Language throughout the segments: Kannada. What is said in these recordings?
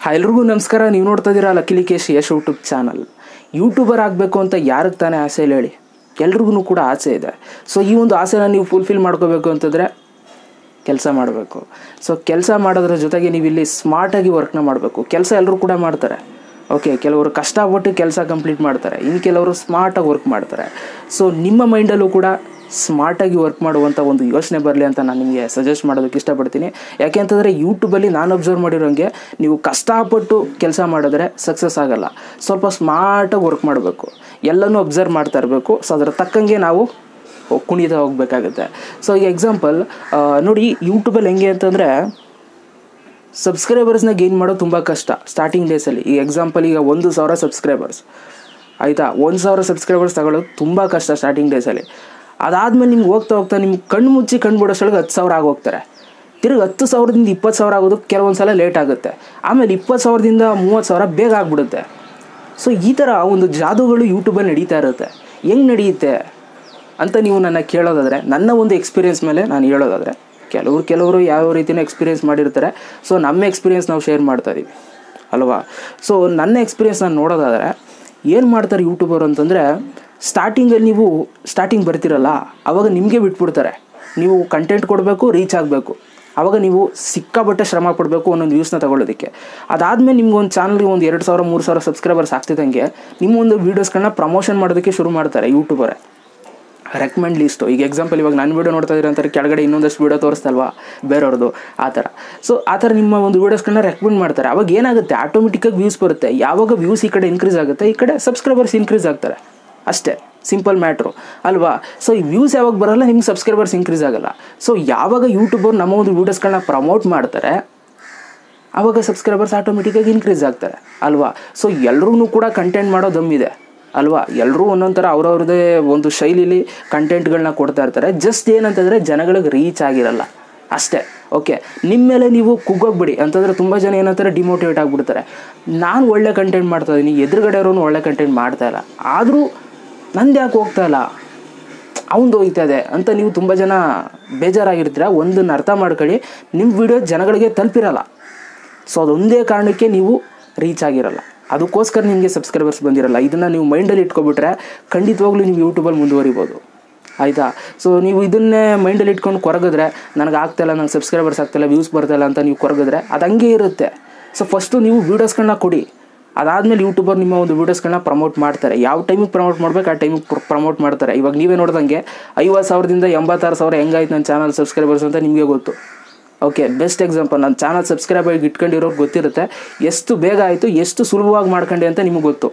ಹಾಯ್ ಎಲ್ರಿಗೂ ನಮಸ್ಕಾರ ನೀವು ನೋಡ್ತಾ ಇದ್ದೀರಾ luckily Kesh Yash YouTube channel YouTuber ಆಗಬೇಕು ಅಂತ ಯಾರಿಗೆ ತಾನೇ ಆಸೆ ಇಲ್ಲ ಹೇಳಿ ಎಲ್ರಿಗೂ ಕೂಡ ಆಸೆ ಇದೆ ಸೊ ಈ ಒಂದು ಆಸೆನ ನೀವು ಫುಲ್ಫಿಲ್ ಮಾಡ್ಕೋಬೇಕು ಅಂತಂದರೆ ಕೆಲಸ ಮಾಡಬೇಕು ಸೊ ಕೆಲಸ ಮಾಡೋದ್ರ ಜೊತೆಗೆ ನೀವು ಇಲ್ಲಿ ಸ್ಮಾರ್ಟಾಗಿ ವರ್ಕ್ನ ಮಾಡಬೇಕು ಕೆಲಸ ಎಲ್ಲರೂ ಕೂಡ ಮಾಡ್ತಾರೆ ಓಕೆ ಕೆಲವರು ಕಷ್ಟಪಟ್ಟು ಕೆಲಸ ಕಂಪ್ಲೀಟ್ ಮಾಡ್ತಾರೆ ಇನ್ನು ಕೆಲವರು ಸ್ಮಾರ್ಟಾಗಿ ವರ್ಕ್ ಮಾಡ್ತಾರೆ ಸೊ ನಿಮ್ಮ ಮೈಂಡಲ್ಲೂ ಕೂಡ ಸ್ಮಾರ್ಟಾಗಿ ವರ್ಕ್ ಮಾಡುವಂಥ ಒಂದು ಯೋಚನೆ ಬರಲಿ ಅಂತ ನಾನು ನಿಮಗೆ ಸಜೆಸ್ಟ್ ಮಾಡೋದಕ್ಕೆ ಇಷ್ಟಪಡ್ತೀನಿ ಯಾಕೆ ಅಂತಂದರೆ ಯೂಟ್ಯೂಬಲ್ಲಿ ನಾನು ಅಬ್ಸರ್ವ್ ಮಾಡಿರೋಂಗೆ ನೀವು ಕಷ್ಟಪಟ್ಟು ಕೆಲಸ ಮಾಡಿದ್ರೆ ಸಕ್ಸಸ್ ಆಗಲ್ಲ ಸ್ವಲ್ಪ ಸ್ಮಾರ್ಟಾಗಿ ವರ್ಕ್ ಮಾಡಬೇಕು ಎಲ್ಲನೂ ಅಬ್ಸರ್ವ್ ಮಾಡ್ತಾ ಇರಬೇಕು ಸೊ ಅದರ ತಕ್ಕಂಗೆ ನಾವು ಕುಣಿತಾ ಹೋಗ್ಬೇಕಾಗುತ್ತೆ ಸೊ ಈಗ ಎಕ್ಸಾಂಪಲ್ ನೋಡಿ ಯೂಟ್ಯೂಬಲ್ಲಿ ಹೆಂಗೆ ಅಂತಂದರೆ ಸಬ್ಸ್ಕ್ರೈಬರ್ಸ್ನ ಗೇನ್ ಮಾಡೋದು ತುಂಬ ಕಷ್ಟ ಸ್ಟಾರ್ಟಿಂಗ್ ಡೇಸಲ್ಲಿ ಈ ಎಕ್ಸಾಂಪಲ್ ಈಗ ಒಂದು ಸಾವಿರ ಸಬ್ಸ್ಕ್ರೈಬರ್ಸ್ ಆಯಿತಾ ಒಂದು ಸಾವಿರ ಸಬ್ಸ್ಕ್ರೈಬರ್ಸ್ ತಗೊಳ್ಳೋದು ತುಂಬ ಕಷ್ಟ ಸ್ಟಾರ್ಟಿಂಗ್ ಡೇಸಲ್ಲಿ ಅದಾದಮೇಲೆ ನಿಮ್ಗೆ ಹೋಗ್ತಾ ಹೋಗ್ತಾ ನಿಮ್ಗೆ ಕಣ್ಣು ಮುಚ್ಚಿ ಕಣ್ಣು ಬಿಡೋಷ್ಟೊಳಗೆ ಹತ್ತು ಸಾವಿರ ಆಗೋಗ್ತಾರೆ ತಿರುಗಿ ಹತ್ತು ಸಾವಿರದಿಂದ ಇಪ್ಪತ್ತು ಸಾವಿರ ಆಗೋದು ಕೆಲವೊಂದು ಸಲ ಲೇಟ್ ಆಗುತ್ತೆ ಆಮೇಲೆ ಇಪ್ಪತ್ತು ಸಾವಿರದಿಂದ ಮೂವತ್ತು ಸಾವಿರ ಬೇಗ ಆಗಿಬಿಡುತ್ತೆ ಸೊ ಈ ಥರ ಒಂದು ಜಾದುಗಳು ಯೂಟ್ಯೂಬಲ್ಲಿ ನಡೀತಾ ಇರುತ್ತೆ ಹೆಂಗೆ ನಡೆಯುತ್ತೆ ಅಂತ ನೀವು ನನ್ನ ಕೇಳೋದಾದರೆ ನನ್ನ ಒಂದು ಎಕ್ಸ್ಪೀರಿಯೆನ್ಸ್ ಮೇಲೆ ನಾನು ಹೇಳೋದಾದರೆ ಕೆಲವರು ಕೆಲವರು ಯಾವ ರೀತಿಯೂ ಎಕ್ಸ್ಪೀರಿಯೆನ್ಸ್ ಮಾಡಿರ್ತಾರೆ ಸೊ ನಮ್ಮ ಎಕ್ಸ್ಪೀರಿಯೆನ್ಸ್ ನಾವು ಶೇರ್ ಮಾಡ್ತಾ ಇದೀವಿ ಅಲ್ವಾ ಸೊ ನನ್ನ ಎಕ್ಸ್ಪೀರಿಯೆನ್ಸ್ ನಾನು ನೋಡೋದಾದರೆ ಏನು ಮಾಡ್ತಾರೆ ಯೂಟ್ಯೂಬರ್ ಅಂತಂದರೆ ಸ್ಟಾರ್ಟಿಂಗಲ್ಲಿ ನೀವು ಸ್ಟಾರ್ಟಿಂಗ್ ಬರ್ತಿರಲ್ಲ ಆವಾಗ ನಿಮಗೆ ಬಿಟ್ಬಿಡ್ತಾರೆ ನೀವು ಕಂಟೆಂಟ್ ಕೊಡಬೇಕು ರೀಚ್ ಆಗಬೇಕು ಆವಾಗ ನೀವು ಸಿಕ್ಕಾಪಟ್ಟೆ ಶ್ರಮ ಪಡಬೇಕು ಒಂದೊಂದು ವ್ಯೂಸ್ನ ತಗೊಳ್ಳೋದಕ್ಕೆ ಅದಾದಮೇಲೆ ನಿಮ್ಗೆ ಒಂದು ಚಾನಲ್ಗೆ ಒಂದು ಎರಡು ಸಾವಿರ ಮೂರು ಸಾವಿರ ಸಬ್ಸ್ಕ್ರೈಬರ್ಸ್ ಆಗ್ತಿದ್ದಂಗೆ ನಿಮ್ಮ ಒಂದು ವೀಡಿಯೋಸ್ಗಳನ್ನ ಪ್ರಮೋಷನ್ ಮಾಡೋದಕ್ಕೆ ಶುರು ಮಾಡ್ತಾರೆ ಯೂಟ್ಯೂಬರೇ ರೆಕಮೆಂಡ್ ಲಿಸ್ಟು ಈಗ ಎಕ್ಸಾಂಪಲ್ ಇವಾಗ ನಾನು ವೀಡಿಯೋ ನೋಡ್ತಾ ಇದ್ದೀರ ಅಂತಾರೆ ಕೆಳಗಡೆ ಇನ್ನೊಂದಷ್ಟು ವೀಡಿಯೋ ತೋರಿಸ್ತಲ್ವಾ ಬೇರೆಯವ್ರದ್ದು ಆ ಥರ ಸೊ ಆ ಥರ ನಿಮ್ಮ ಒಂದು ವೀಡಿಯೋಸ್ಗಳನ್ನ ರೆಕಮೆಂಡ್ ಮಾಡ್ತಾರೆ ಅವಾಗ ಏನಾಗುತ್ತೆ ಆಟೋಮೆಟಿಕ್ಕಾಗಿ ವ್ಯೂಸ್ ಬರುತ್ತೆ ಯಾವಾಗ ವ್ಯೂಸ್ ಈ ಕಡೆ ಇನ್ಕ್ರೀಸ್ ಆಗುತ್ತೆ ಈ ಕಡೆ ಸಬ್ಸ್ಕ್ರೈಬರ್ಸ್ ಇನ್ಕ್ರೀಸ್ ಆಗ್ತಾರೆ ಅಷ್ಟೇ ಸಿಂಪಲ್ ಮ್ಯಾಟ್ರು ಅಲ್ವಾ ಸೊ ಈ ವ್ಯೂಸ್ ಯಾವಾಗ ಬರೋಲ್ಲ ನಿಮ್ಗೆ ಸಬ್ಸ್ಕ್ರೈಬರ್ಸ್ ಇನ್ಕ್ರೀಸ್ ಆಗಲ್ಲ ಸೊ ಯಾವಾಗ ಯೂಟ್ಯೂಬರ್ ನಮ್ಮ ಒಂದು ವೀಡಿಯೋಸ್ಗಳನ್ನ ಪ್ರಮೋಟ್ ಮಾಡ್ತಾರೆ ಆವಾಗ ಸಬ್ಸ್ಕ್ರೈಬರ್ಸ್ ಆಟೋಮೆಟಿಕ್ಕಾಗಿ ಇನ್ಕ್ರೀಸ್ ಆಗ್ತಾರೆ ಅಲ್ವಾ ಸೊ ಎಲ್ರೂ ಕೂಡ ಕಂಟೆಂಟ್ ಮಾಡೋ ದಮ್ಮಿದೆ ಅಲ್ವಾ ಎಲ್ಲರೂ ಒಂದೊಂದು ಥರ ಅವ್ರವ್ರದ್ದೇ ಒಂದು ಶೈಲಿಲಿ ಕಂಟೆಂಟ್ಗಳನ್ನ ಕೊಡ್ತಾ ಇರ್ತಾರೆ ಜಸ್ಟ್ ಏನಂತಂದರೆ ಜನಗಳಿಗೆ ರೀಚ್ ಆಗಿರಲ್ಲ ಅಷ್ಟೇ ಓಕೆ ನಿಮ್ಮ ಮೇಲೆ ನೀವು ಕುಗ್ಗೋಗ್ಬಿಡಿ ಅಂತಂದರೆ ತುಂಬ ಜನ ಏನಂತಾರೆ ಡಿಮೋಟಿವೇಟ್ ಆಗಿಬಿಡ್ತಾರೆ ನಾನು ಒಳ್ಳೆ ಕಂಟೆಂಟ್ ಮಾಡ್ತಾ ಇದ್ದೀನಿ ಎದುರುಗಡೆ ಇರೋನು ಒಳ್ಳೆ ಕಂಟೆಂಟ್ ಮಾಡ್ತಾ ಇಲ್ಲ ಆದರೂ ನಂದು ಯಾಕೆ ಹೋಗ್ತಾ ಇಲ್ಲ ಅವನದು ಹೋಗ್ತದೆ ಅಂತ ನೀವು ತುಂಬ ಜನ ಬೇಜಾರಾಗಿರ್ತೀರ ಒಂದನ್ನು ಅರ್ಥ ಮಾಡ್ಕೊಳ್ಳಿ ನಿಮ್ಮ ವಿಡಿಯೋ ಜನಗಳಿಗೆ ತಲುಪಿರಲ್ಲ ಸೊ ಅದೊಂದೇ ಕಾರಣಕ್ಕೆ ನೀವು ರೀಚ್ ಆಗಿರಲ್ಲ ಅದಕ್ಕೋಸ್ಕರ ನಿಮಗೆ ಸಬ್ಸ್ಕ್ರೈಬರ್ಸ್ ಬಂದಿರಲ್ಲ ಇದನ್ನು ನೀವು ಮೈಂಡಲ್ಲಿ ಇಟ್ಕೊಬಿಟ್ರೆ ಖಂಡಿತವಾಗ್ಲೂ ನೀವು ಯೂಟ್ಯೂಬಲ್ಲಿ ಮುಂದುವರಿಬೋದು ಆಯಿತಾ ಸೊ ನೀವು ಇದನ್ನೇ ಮೈಂಡಲ್ಲಿ ಇಟ್ಕೊಂಡು ಕೊರಗಿದ್ರೆ ನನಗೆ ಆಗ್ತಾಯಿಲ್ಲ ನಂಗೆ ಸಬ್ಸ್ಕ್ರೈಬರ್ಸ್ ಆಗ್ತಾಯಿಲ್ಲ ವ್ಯೂಸ್ ಬರ್ತಾಯಿಲ್ಲ ಅಂತ ನೀವು ಕೊರಗಿದ್ರೆ ಅದು ಹಂಗೆ ಇರುತ್ತೆ ಸೊ ಫಸ್ಟು ನೀವು ವೀಡಿಯೋಸ್ಗಳನ್ನ ಕೊಡಿ ಅದಾದಮೇಲೆ ಯೂಟ್ಯೂಬರ್ ನಿಮ್ಮ ಒಂದು ವೀಡಿಯೋಸ್ಗಳನ್ನ ಪ್ರಮೋಟ್ ಮಾಡ್ತಾರೆ ಯಾವ ಟೈಮಿಗೆ ಪ್ರಮೋಟ್ ಮಾಡ್ಬೇಕು ಆ ಟೈಮಿಗೆ ಪ್ರಮೋಟ್ ಮಾಡ್ತಾರೆ ಇವಾಗ ನೀವೇ ನೋಡ್ದಂಗೆ ಐವತ್ತು ಸಾವಿರದಿಂದ ಎಂಬತ್ತಾರು ಸಾವಿರ ಹೆಂಗಾಯ್ತು ನನ್ನ ಚಾನಲ್ ಸಬ್ಸ್ಕ್ರೈಬರ್ಸ್ ಅಂತ ನಿಮಗೆ ಗೊತ್ತು ಓಕೆ ಬೆಸ್ಟ್ ಎಕ್ಸಾಂಪಲ್ ನನ್ನ ಚಾನಲ್ ಸಬ್ಸ್ಕ್ರೈಬ್ ಆಗಿ ಇಟ್ಕೊಂಡಿರೋರು ಗೊತ್ತಿರುತ್ತೆ ಎಷ್ಟು ಬೇಗ ಆಯಿತು ಎಷ್ಟು ಸುಲಭವಾಗಿ ಮಾಡ್ಕೊಂಡೆ ಅಂತ ನಿಮಗೆ ಗೊತ್ತು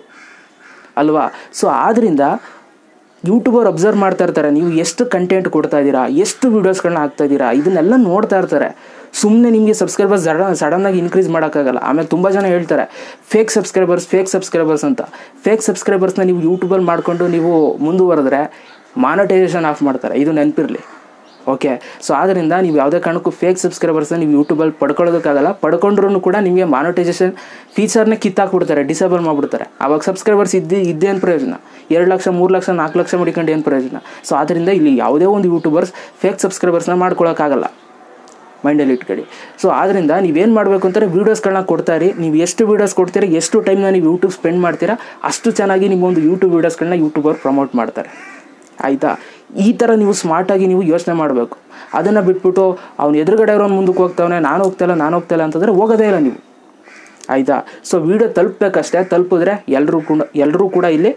ಅಲ್ವಾ ಸೊ ಆದ್ದರಿಂದ ಯೂಟ್ಯೂಬರ್ ಅಬ್ಸರ್ವ್ ಮಾಡ್ತಾ ಇರ್ತಾರೆ ನೀವು ಎಷ್ಟು ಕಂಟೆಂಟ್ ಕೊಡ್ತಾ ಇದ್ದೀರಾ ಎಷ್ಟು ವೀಡಿಯೋಸ್ಗಳನ್ನ ಹಾಕ್ತಾ ಇದ್ದೀರಾ ಇದನ್ನೆಲ್ಲ ನೋಡ್ತಾ ಇರ್ತಾರೆ ಸುಮ್ಮನೆ ನಿಮಗೆ ಸಬ್ಸ್ಕ್ರೈಬರ್ಸ್ ಸಡನ್ ಸಡನ್ನಾಗಿ ಇನ್ಕ್ರೀಸ್ ಮಾಡೋಕ್ಕಾಗಲ್ಲ ಆಮೇಲೆ ತುಂಬ ಜನ ಹೇಳ್ತಾರೆ ಫೇಕ್ ಸಬ್ಸ್ಕ್ರೈಬರ್ಸ್ ಫೇಕ್ ಸಬ್ಸ್ಕ್ರೈಬರ್ಸ್ ಅಂತ ಫೇಕ್ ಸಬ್ಸ್ಕ್ರೈಬರ್ಸ್ನ ನೀವು ಯೂಟ್ಯೂಬಲ್ಲಿ ಮಾಡಿಕೊಂಡು ನೀವು ಮುಂದುವರೆದ್ರೆ ಮಾನಿಟೈಸೇಷನ್ ಆಫ್ ಮಾಡ್ತಾರೆ ಇದು ನೆನಪಿರಲಿ ಓಕೆ ಸೊ ಆದ್ದರಿಂದ ನೀವು ಯಾವುದೇ ಕಾರಣಕ್ಕೂ ಫೇಕ್ ಸಬ್ಸ್ಕ್ರೈಬರ್ಸ್ನ ನೀವು ಯೂಟ್ಯೂಬಲ್ಲಿ ಪಡ್ಕೊಳ್ಳೋದಕ್ಕಾಗಲ್ಲ ಪಡ್ಕೊಂಡ್ರೂ ಕೂಡ ನಿಮಗೆ ಮಾನಿಟೈಸೇಷನ್ ಫೀಚರ್ನ ಕಿತ್ತಾಕ್ಬಿಡ್ತಾರೆ ಡಿಸೇಬಲ್ ಮಾಡಿಬಿಡ್ತಾರೆ ಆವಾಗ ಸಬ್ಸ್ಕ್ರೈಬರ್ಸ್ ಇದ್ದು ಇದ್ದೇನು ಪ್ರಯೋಜನ ಎರಡು ಲಕ್ಷ ಮೂರು ಲಕ್ಷ ನಾಲ್ಕು ಲಕ್ಷ ಮಡಿಕೊಂಡು ಏನು ಪ್ರಯೋಜನ ಸೊ ಆದ್ದರಿಂದ ಇಲ್ಲಿ ಯಾವುದೇ ಒಂದು ಯೂಟ್ಯೂಬರ್ಸ್ ಫೇಕ್ ಸಬ್ಸ್ಕ್ರೈಬರ್ಸ್ನ ಮಾಡ್ಕೊಳಕ್ಕಾಗಲ್ಲ ಮೈಂಡಲ್ಲಿ ಇಟ್ಕೊಳ್ಳಿ ಸೊ ಆದ್ದರಿಂದ ನೀವೇನು ಮಾಡಬೇಕು ಅಂತಾರೆ ವೀಡಿಯೋಸ್ಗಳನ್ನ ಕೊಡ್ತಾರಿ ನೀವು ಎಷ್ಟು ವೀಡಿಯೋಸ್ ಕೊಡ್ತೀರಾ ಎಷ್ಟು ಟೈಮ್ನ ನೀವು ಯೂಟ್ಯೂಬ್ ಸ್ಪೆಂಡ್ ಮಾಡ್ತೀರಾ ಅಷ್ಟು ಚೆನ್ನಾಗಿ ನಿಮ್ಮ ಒಂದು ಯೂಟ್ಯೂಬ್ ವೀಡಿಯೋಸ್ಗಳನ್ನ ಯೂಟ್ಯೂಬರ್ ಪ್ರಮೋಟ್ ಮಾಡ್ತಾರೆ ಆಯಿತಾ ಈ ಥರ ನೀವು ಸ್ಮಾರ್ಟಾಗಿ ನೀವು ಯೋಚನೆ ಮಾಡಬೇಕು ಅದನ್ನು ಬಿಟ್ಬಿಟ್ಟು ಅವ್ನು ಎದುರುಗಡೆ ಇರೋನು ಮುಂದಕ್ಕೆ ಹೋಗ್ತಾವನೆ ನಾನು ಹೋಗ್ತಾಯಿಲ್ಲ ನಾನು ಹೋಗ್ತಾಯಿಲ್ಲ ಅಂತಂದರೆ ಹೋಗೋದೇ ಇಲ್ಲ ನೀವು ಆಯಿತಾ ಸೊ ವೀಡಿಯೋ ತಲುಪಬೇಕಷ್ಟೇ ತಲುಪಿದ್ರೆ ಎಲ್ಲರೂ ಕೂಡ ಎಲ್ಲರೂ ಕೂಡ ಇಲ್ಲಿ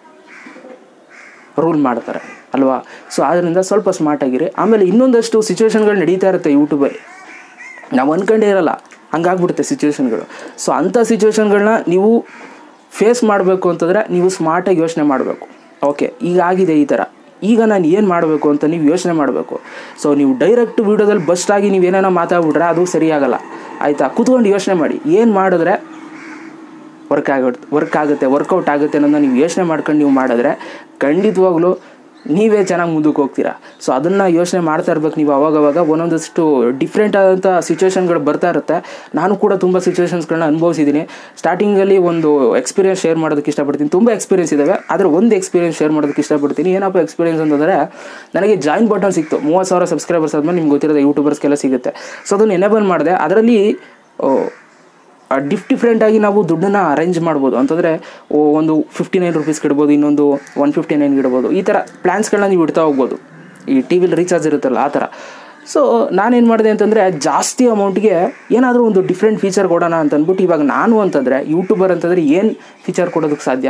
ರೂಲ್ ಮಾಡ್ತಾರೆ ಅಲ್ವಾ ಸೊ ಆದ್ದರಿಂದ ಸ್ವಲ್ಪ ಸ್ಮಾರ್ಟಾಗಿರಿ ಆಮೇಲೆ ಇನ್ನೊಂದಷ್ಟು ಸಿಚುವೇಶನ್ಗಳು ನಡೀತಾ ಇರುತ್ತೆ ಯೂಟ್ಯೂಬಲ್ಲಿ ನಾವು ಅಂದ್ಕೊಂಡೇ ಇರಲ್ಲ ಹಂಗಾಗ್ಬಿಡುತ್ತೆ ಸಿಚುವೇಶನ್ಗಳು ಸೊ ಅಂಥ ಸಿಚುವೇಶನ್ಗಳನ್ನ ನೀವು ಫೇಸ್ ಮಾಡಬೇಕು ಅಂತಂದರೆ ನೀವು ಸ್ಮಾರ್ಟಾಗಿ ಯೋಚನೆ ಮಾಡಬೇಕು ಓಕೆ ಈಗ ಆಗಿದೆ ಈ ಥರ ಈಗ ನಾನು ಏನು ಮಾಡಬೇಕು ಅಂತ ನೀವು ಯೋಚನೆ ಮಾಡಬೇಕು ಸೊ ನೀವು ಡೈರೆಕ್ಟ್ ವೀಡಿಯೋದಲ್ಲಿ ಬಸ್ಟಾಗಿ ನೀವೇನೇನೋ ಮಾತಾಡ್ಬಿಟ್ರೆ ಅದು ಸರಿಯಾಗಲ್ಲ ಆಯಿತಾ ಕೂತ್ಕೊಂಡು ಯೋಚನೆ ಮಾಡಿ ಏನು ಮಾಡಿದ್ರೆ ವರ್ಕ್ ಆಗುತ್ತೆ ವರ್ಕ್ ಆಗುತ್ತೆ ವರ್ಕೌಟ್ ಆಗುತ್ತೆ ಅನ್ನೋದನ್ನ ನೀವು ಯೋಚನೆ ಮಾಡ್ಕೊಂಡು ನೀವು ಮಾಡಿದ್ರೆ ಖಂಡಿತವಾಗ್ಲೂ ನೀವೇ ಚೆನ್ನಾಗಿ ಮುಂದಕ್ಕೆ ಹೋಗ್ತೀರಾ ಸೊ ಅದನ್ನು ಯೋಚನೆ ಮಾಡ್ತಾ ಇರ್ಬೇಕು ನೀವು ಅವಾಗವಾಗ ಒಂದೊಂದಷ್ಟು ಡಿಫ್ರೆಂಟ್ ಆದಂಥ ಸಿಚುವೇಶನ್ಗಳು ಬರ್ತಾ ಇರುತ್ತೆ ನಾನು ಕೂಡ ತುಂಬ ಸಿಚುವೇಶನ್ಸ್ಗಳನ್ನ ಅನುಭವಿಸಿದ್ದೀನಿ ಸ್ಟಾರ್ಟಿಂಗಲ್ಲಿ ಒಂದು ಎಕ್ಸ್ಪೀರಿಯನ್ಸ್ ಶೇರ್ ಮಾಡೋದಕ್ಕೆ ಇಷ್ಟಪಡ್ತೀನಿ ತುಂಬ ಎಕ್ಸ್ಪೀರಿಯನ್ಸ್ ಇದ್ದಾವೆ ಆದರೆ ಒಂದು ಎಕ್ಸ್ಪೀರಿಯನ್ಸ್ ಶೇರ್ ಮಾಡೋದಕ್ಕೆ ಇಷ್ಟಪಡ್ತೀನಿ ಏನಪ್ಪ ಎಕ್ಸ್ಪೀರಿಯನ್ಸ್ ಅಂತಂದರೆ ನನಗೆ ಜಾಯಿನ್ ಬಟನ್ ಸಿಕ್ತು ಮೂವತ್ತು ಸಾವಿರ ಸಬ್ಸ್ಕ್ರೈಬರ್ಸ್ ಆದಮೇಲೆ ನಿಮ್ಗೆ ಗೊತ್ತಿರೋದು ಯೂಟ್ಯೂಬರ್ಸ್ಗೆಲ್ಲ ಸಿಗುತ್ತೆ ಸೊ ಅದನ್ನು ಎನೇಬಲ್ ಮಾಡಿದೆ ಅದರಲ್ಲಿ ಡಿಫ್ ಡಿಫ್ರೆಂಟಾಗಿ ನಾವು ದುಡ್ಡನ್ನು ಅರೇಂಜ್ ಮಾಡ್ಬೋದು ಅಂತಂದರೆ ಒಂದು ಫಿಫ್ಟಿ ನೈನ್ ರುಪೀಸ್ಗೆ ಇಡ್ಬೋದು ಇನ್ನೊಂದು ಒನ್ ಫಿಫ್ಟಿ ನೈನ್ಗೆ ಇಡ್ಬೋದು ಈ ಥರ ಪ್ಲ್ಯಾನ್ಸ್ಗಳನ್ನ ನೀವು ಇಡ್ತಾ ಹೋಗ್ಬೋದು ಈ ಟಿ ವಿಲಿ ರೀಚಾರ್ಜ್ ಇರುತ್ತಲ್ಲ ಆ ಥರ ಸೊ ನಾನೇನು ಮಾಡಿದೆ ಅಂತಂದರೆ ಜಾಸ್ತಿ ಅಮೌಂಟ್ಗೆ ಏನಾದರೂ ಒಂದು ಡಿಫ್ರೆಂಟ್ ಫೀಚರ್ ಕೊಡೋಣ ಅಂತ ಅಂದ್ಬಿಟ್ಟು ಇವಾಗ ನಾನು ಅಂತಂದರೆ ಯೂಟ್ಯೂಬರ್ ಅಂತಂದರೆ ಏನು ಫೀಚರ್ ಕೊಡೋದಕ್ಕೆ ಸಾಧ್ಯ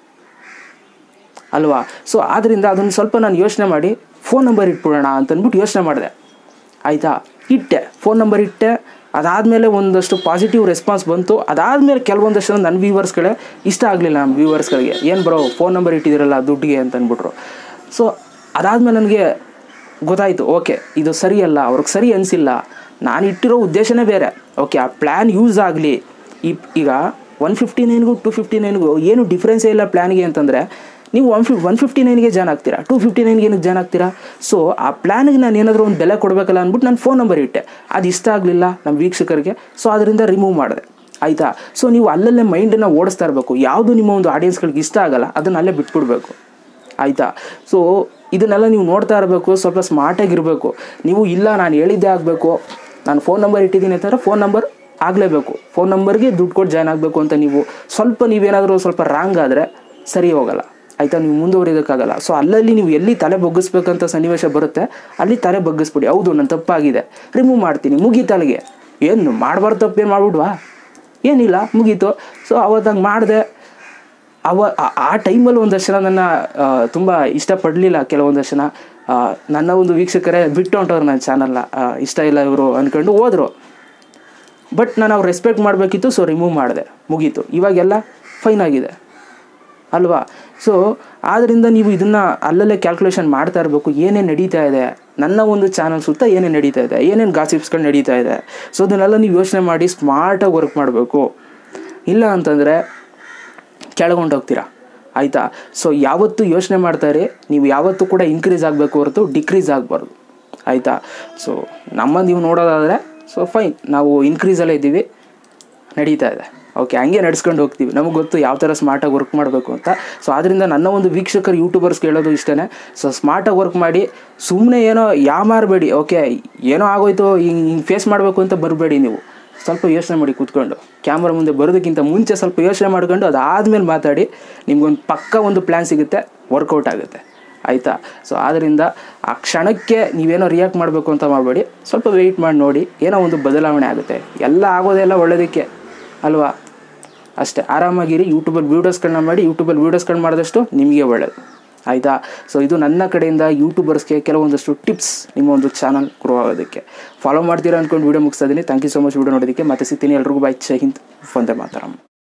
ಅಲ್ವಾ ಸೊ ಆದ್ದರಿಂದ ಅದನ್ನು ಸ್ವಲ್ಪ ನಾನು ಯೋಚನೆ ಮಾಡಿ ಫೋನ್ ನಂಬರ್ ಇಟ್ಬಿಡೋಣ ಅಂತಂದ್ಬಿಟ್ಟು ಯೋಚನೆ ಮಾಡಿದೆ ಆಯಿತಾ ಇಟ್ಟೆ ಫೋನ್ ನಂಬರ್ ಇಟ್ಟೆ ಅದಾದಮೇಲೆ ಒಂದಷ್ಟು ಪಾಸಿಟಿವ್ ರೆಸ್ಪಾನ್ಸ್ ಬಂತು ಅದಾದಮೇಲೆ ಕೆಲವೊಂದಷ್ಟು ನನ್ನ ವ್ಯೂವರ್ಸ್ಗಳೇ ಇಷ್ಟ ಆಗಲಿಲ್ಲ ನಮ್ಮ ವ್ಯೂವರ್ಸ್ಗಳಿಗೆ ಏನು ಬರೋ ಫೋನ್ ನಂಬರ್ ಇಟ್ಟಿದ್ದೀರಲ್ಲ ದುಡ್ಡಿಗೆ ಅಂತ ಅಂದ್ಬಿಟ್ರು ಸೊ ಅದಾದಮೇಲೆ ನನಗೆ ಗೊತ್ತಾಯಿತು ಓಕೆ ಇದು ಸರಿಯಲ್ಲ ಅವ್ರಿಗೆ ಸರಿ ಅನಿಸಿಲ್ಲ ನಾನು ಇಟ್ಟಿರೋ ಉದ್ದೇಶನೇ ಬೇರೆ ಓಕೆ ಆ ಪ್ಲ್ಯಾನ್ ಯೂಸ್ ಆಗಲಿ ಈ ಈಗ ಒನ್ ಫಿಫ್ಟಿ ನೈನ್ಗೂ ಟು ಫಿಫ್ಟಿ ನೈನ್ಗೂ ಏನು ಡಿಫ್ರೆನ್ಸೇ ಇಲ್ಲ ಪ್ಲ್ಯಾನ್ಗೆ ಅಂತಂದರೆ ನೀವು ಒನ್ ಫಿ ಒನ್ ಫಿಫ್ಟಿ ನೈನ್ಗೆ ಜಾಯ್ನ್ ಆಗ್ತೀರಾ ಟು ಫಿಫ್ಟಿ ನೈನ್ಗೆ ಏನಕ್ಕೆ ಜಾಯ್ನ್ ಆಗ್ತೀರಾ ಸೊ ಆ ಪ್ಲ್ಯಾನ್ಗೆ ನಾನು ಏನಾದರೂ ಒಂದು ಬೆಲೆ ಕೊಡಬೇಕಲ್ಲ ಅಂದ್ಬಿಟ್ಟು ನಾನು ಫೋನ್ ನಂಬರ್ ಇಟ್ಟೆ ಅದು ಇಷ್ಟ ಆಗಲಿಲ್ಲ ನಮ್ಮ ವೀಕ್ಷಕರಿಗೆ ಸೊ ಅದರಿಂದ ರಿಮೂವ್ ಮಾಡಿದೆ ಆಯಿತಾ ಸೊ ನೀವು ಅಲ್ಲಲ್ಲೇ ಮೈಂಡನ್ನು ಓಡಿಸ್ತಾ ಇರಬೇಕು ಯಾವುದು ನಿಮ್ಮ ಒಂದು ಆಡಿಯನ್ಸ್ಗಳಿಗೆ ಇಷ್ಟ ಆಗಲ್ಲ ಅದನ್ನು ಅಲ್ಲೇ ಬಿಟ್ಬಿಡ್ಬೇಕು ಆಯಿತಾ ಸೊ ಇದನ್ನೆಲ್ಲ ನೀವು ನೋಡ್ತಾ ಇರಬೇಕು ಸ್ವಲ್ಪ ಸ್ಮಾರ್ಟಾಗಿರಬೇಕು ನೀವು ಇಲ್ಲ ನಾನು ಹೇಳಿದ್ದೇ ಆಗಬೇಕು ನಾನು ಫೋನ್ ನಂಬರ್ ಇಟ್ಟಿದ್ದೀನಿ ಅಂತಂದರೆ ಫೋನ್ ನಂಬರ್ ಆಗಲೇಬೇಕು ಫೋನ್ ನಂಬರ್ಗೆ ದುಡ್ಡು ಕೊಟ್ಟು ಜಾಯ್ನ್ ಆಗಬೇಕು ಅಂತ ನೀವು ಸ್ವಲ್ಪ ನೀವೇನಾದರೂ ಸ್ವಲ್ಪ ರಾಂಗ್ ಆದರೆ ಸರಿ ಹೋಗಲ್ಲ ಆಯಿತಾ ನೀವು ಮುಂದುವರಿಯೋದಕ್ಕಾಗಲ್ಲ ಸೊ ಅಲ್ಲಲ್ಲಿ ನೀವು ಎಲ್ಲಿ ತಲೆ ಬಗ್ಗಿಸ್ಬೇಕಂತ ಸನ್ನಿವೇಶ ಬರುತ್ತೆ ಅಲ್ಲಿ ತಲೆ ಬಗ್ಗಿಸ್ಬಿಡಿ ಹೌದು ನನ್ನ ತಪ್ಪಾಗಿದೆ ರಿಮೂವ್ ಮಾಡ್ತೀನಿ ಮುಗೀತು ಅಲ್ಲಿಗೆ ಏನು ಮಾಡಬಾರ್ದು ತಪ್ಪೇನು ಮಾಡ್ಬಿಡ್ವಾ ಏನಿಲ್ಲ ಮುಗೀತು ಸೊ ಅವತ್ತಂಗೆ ಮಾಡಿದೆ ಅವ ಆ- ಆ ಟೈಮಲ್ಲಿ ಒಂದಷ್ಟು ಜನ ನನ್ನ ತುಂಬ ಇಷ್ಟಪಡಲಿಲ್ಲ ಕೆಲವೊಂದಷ್ಟು ಜನ ಆ, ನನ್ನ ಒಂದು ವೀಕ್ಷಕರೇ ಬಿಟ್ಟು ಹೊಂಟವ್ರು ನನ್ನ ಚಾನಲ್ನ ಇಷ್ಟ ಇಲ್ಲ ಇವರು ಅಂದ್ಕೊಂಡು ಹೋದರು ಬಟ್ ನಾನು ಅವ್ರು ರೆಸ್ಪೆಕ್ಟ್ ಮಾಡಬೇಕಿತ್ತು ಸೊ ರಿಮೂವ್ ಮಾಡಿದೆ ಮುಗೀತು ಇವಾಗೆಲ್ಲ ಫೈನ್ ಆಗಿದೆ ಅಲ್ವಾ ಸೊ ಆದ್ದರಿಂದ ನೀವು ಇದನ್ನು ಅಲ್ಲಲ್ಲೇ ಕ್ಯಾಲ್ಕುಲೇಷನ್ ಮಾಡ್ತಾ ಇರಬೇಕು ಏನೇನು ನಡೀತಾ ಇದೆ ನನ್ನ ಒಂದು ಚಾನಲ್ ಸುತ್ತ ಏನೇನು ನಡೀತಾ ಇದೆ ಏನೇನು ಗಾಸಿಪ್ಸ್ಗಳು ನಡೀತಾ ಇದೆ ಸೊ ಅದನ್ನೆಲ್ಲ ನೀವು ಯೋಚನೆ ಮಾಡಿ ಸ್ಮಾರ್ಟಾಗಿ ವರ್ಕ್ ಮಾಡಬೇಕು ಇಲ್ಲ ಅಂತಂದರೆ ಕೆಳಗೊಂಡೋಗ್ತೀರಾ ಆಯಿತಾ ಸೊ ಯಾವತ್ತೂ ಯೋಚನೆ ಮಾಡ್ತಾರೆ ನೀವು ಯಾವತ್ತೂ ಕೂಡ ಇನ್ಕ್ರೀಸ್ ಆಗಬೇಕು ಹೊರತು ಡಿಕ್ರೀಸ್ ಆಗಬಾರ್ದು ಆಯಿತಾ ಸೊ ನಮ್ಮ ನೀವು ನೋಡೋದಾದರೆ ಸೊ ಫೈನ್ ನಾವು ಇನ್ಕ್ರೀಸಲ್ಲೇ ಇದ್ದೀವಿ ನಡೀತಾ ಇದೆ ಓಕೆ ಹಂಗೆ ನಡ್ಸ್ಕೊಂಡು ಹೋಗ್ತೀವಿ ನಮಗೆ ಗೊತ್ತು ಯಾವ ಥರ ಸ್ಮಾರ್ಟಾಗಿ ವರ್ಕ್ ಮಾಡಬೇಕು ಅಂತ ಸೊ ಆದ್ದರಿಂದ ನನ್ನ ಒಂದು ವೀಕ್ಷಕರು ಯೂಟ್ಯೂಬರ್ಸ್ ಕೇಳೋದು ಇಷ್ಟೇ ಸೊ ಸ್ಮಾರ್ಟಾಗಿ ವರ್ಕ್ ಮಾಡಿ ಸುಮ್ಮನೆ ಏನೋ ಯಾಮಾರಬೇಡಿ ಓಕೆ ಏನೋ ಆಗೋಯ್ತು ಹಿಂಗೆ ಹಿಂಗೆ ಫೇಸ್ ಮಾಡಬೇಕು ಅಂತ ಬರಬೇಡಿ ನೀವು ಸ್ವಲ್ಪ ಯೋಚನೆ ಮಾಡಿ ಕೂತ್ಕೊಂಡು ಕ್ಯಾಮ್ರಾ ಮುಂದೆ ಬರೋದಕ್ಕಿಂತ ಮುಂಚೆ ಸ್ವಲ್ಪ ಯೋಚನೆ ಮಾಡ್ಕೊಂಡು ಅದಾದಮೇಲೆ ಮಾತಾಡಿ ನಿಮ್ಗೊಂದು ಪಕ್ಕ ಒಂದು ಪ್ಲ್ಯಾನ್ ಸಿಗುತ್ತೆ ವರ್ಕೌಟ್ ಆಗುತ್ತೆ ಆಯಿತಾ ಸೊ ಆದ್ದರಿಂದ ಆ ಕ್ಷಣಕ್ಕೆ ನೀವೇನೋ ರಿಯಾಕ್ಟ್ ಮಾಡಬೇಕು ಅಂತ ಮಾಡಬೇಡಿ ಸ್ವಲ್ಪ ವೆಯ್ಟ್ ಮಾಡಿ ನೋಡಿ ಏನೋ ಒಂದು ಬದಲಾವಣೆ ಆಗುತ್ತೆ ಎಲ್ಲ ಆಗೋದೆಲ್ಲ ಒಳ್ಳೆಯದಕ್ಕೆ ಅಲ್ವಾ ಅಷ್ಟೇ ಆರಾಮಾಗಿರಿ ಯೂಟ್ಯೂಬಲ್ಲಿ ವೀಡಿಯೋಸ್ಗಳನ್ನ ಮಾಡಿ ಯೂಟ್ಯೂಬಲ್ಲಿ ವೀಡಿಯೋಸ್ಗಳನ್ನ ಮಾಡಿದಷ್ಟು ನಿಮಗೆ ಒಳ್ಳೆಯದು ಆಯಿತಾ ಸೊ ಇದು ನನ್ನ ಕಡೆಯಿಂದ ಯೂಟ್ಯೂಬರ್ಸ್ಗೆ ಕೆಲವೊಂದಷ್ಟು ಟಿಪ್ಸ್ ನಿಮ್ಮ ಒಂದು ಚಾನಲ್ ಗ್ರೋ ಆಗೋದಕ್ಕೆ ಫಾಲೋ ಮಾಡ್ತೀರಾ ಅಂದ್ಕೊಂಡು ವೀಡಿಯೋ ಮುಗಿಸ್ತಾ ಇದ್ದೀನಿ thank you so much video ನೋಡೋದಕ್ಕೆ ಮತ್ತೆ ಸಿಗ್ತೀನಿ ಎಲ್ರಿಗೂ ಬಾಯ್ ಜೈ ಹಿಂದ್ ವಂದೇ ಮಾತರಂ